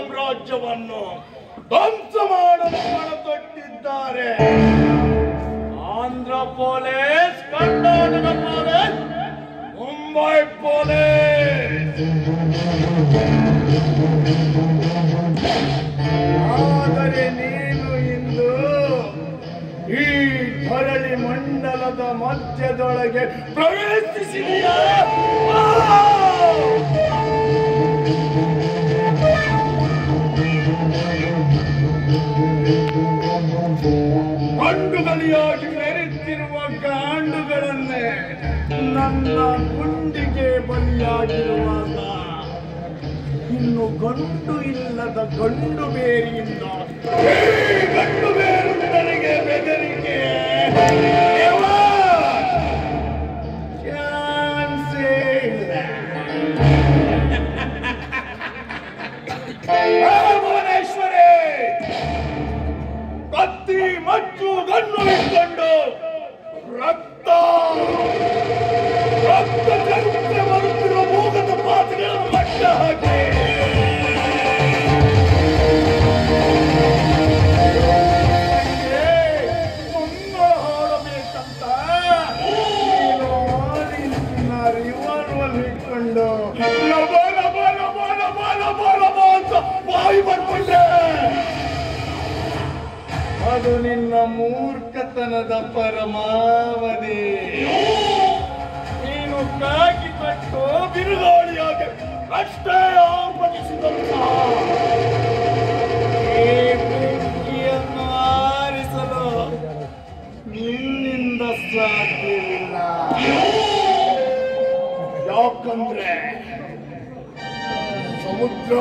ಸಾಮ್ರಾಜ್ಯವನ್ನು ಧ್ವಂಸ ಮಾಡಲು ತೊಟ್ಟಿದ್ದಾರೆ Andhra police Karnataka police Mumbai police ಆದರೆ ನೀನು ಇಂದು ಈ ಧರಳಿ ಮಂಡಲದ ಮಧ್ಯದೊಳಗೆ ಪ್ರವೇಶಿಸಿದೆಯಾ ಗಂಡುಗಲಿಯಾಗಿ ಮೆರೆತಿರುವ ಗಾಂಡುಗಳನ್ನೇ ನನ್ನ ಗುಂಡಿಗೆ ಬಲಿಯಾಗಿರುವಾಗ ಇನ್ನು ಗಂಡು ಇಲ್ಲದ ಗಂಡು ಬೇರಿಯಿಂದ ಈ ಗಂಡು ಬೇರು ನನಗೆ ಬೆದರಿಕೆ ದೇವಾ! ಚಾನ್ಸೇ ಇಲ್ಲ. ಆ ಭುವನೇಶ್ವರಿ ಕತ್ತಿ ಮಚ್ಚು ಗನ್ನು ಇಟ್ಕೊಂಡು ರಕ್ತ ರಕ್ತ ಚರಿತ್ರೆ ಬರುತ್ತಿರುವ ಭೂಗತ ಪಾತಿಗಳನ್ನು ಮಟ್ಟ ಹಾಕಿ ಮಂಗಳ ಹಾಡಬೇಕಂತ ನೀನು ಆಲಿಂಚಿನ ರಿವಾಲ್ವರ್ ಇಟ್ಕೊಂಡು ಲಬ ಲಬ ಲಬ ಲಬ ಲಬ ಲಬ ಅಂತ ಬಾಯಿ ಬರ್ಕೊಂಡೆ ಅದು ನಿನ್ನ ಮೂರ್ಖತನದ ಪರಮಾವಧಿ ನೀನು ಕಾಕಿ ಕಟ್ಟು ಬಿರುಗಾಳಿಯಾಗಿ ಅಷ್ಟೇ ಆರ್ಪಣಿಸಿದಂತ ಈ ಬೆಂಕಿಯನ್ನು ಆರಿಸಲು ನಿನ್ನಿಂದ ಸಾಧ್ಯವಿಲ್ಲ ಯಾಕಂದ್ರೆ ಸಮುದ್ರ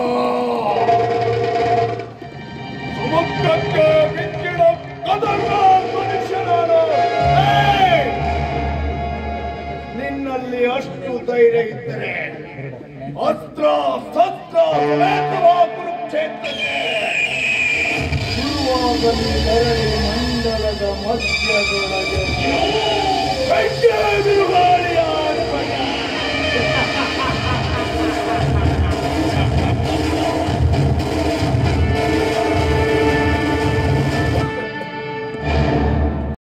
ಸಮುದ್ರಕ್ಕೆ ಬಿಚ್ಚಿಡ ಕದರ್ನ ಮನುಷ್ಯನಾನು ಏಯ್! ನಿನ್ನಲ್ಲಿ ಅಷ್ಟು ಧೈರ್ಯ ಇದ್ದರೆ ಅಸ್ತ್ರ ಶಸ್ತ್ರ ಸಮೇತವ ಕುರುಕ್ಷೇತ್ರಕ್ಕೆ ಗುರುವಾಗಲಿ ಧರಣಿ ಮಂಡಲದ ಮಧ್ಯದೊಳಗೆ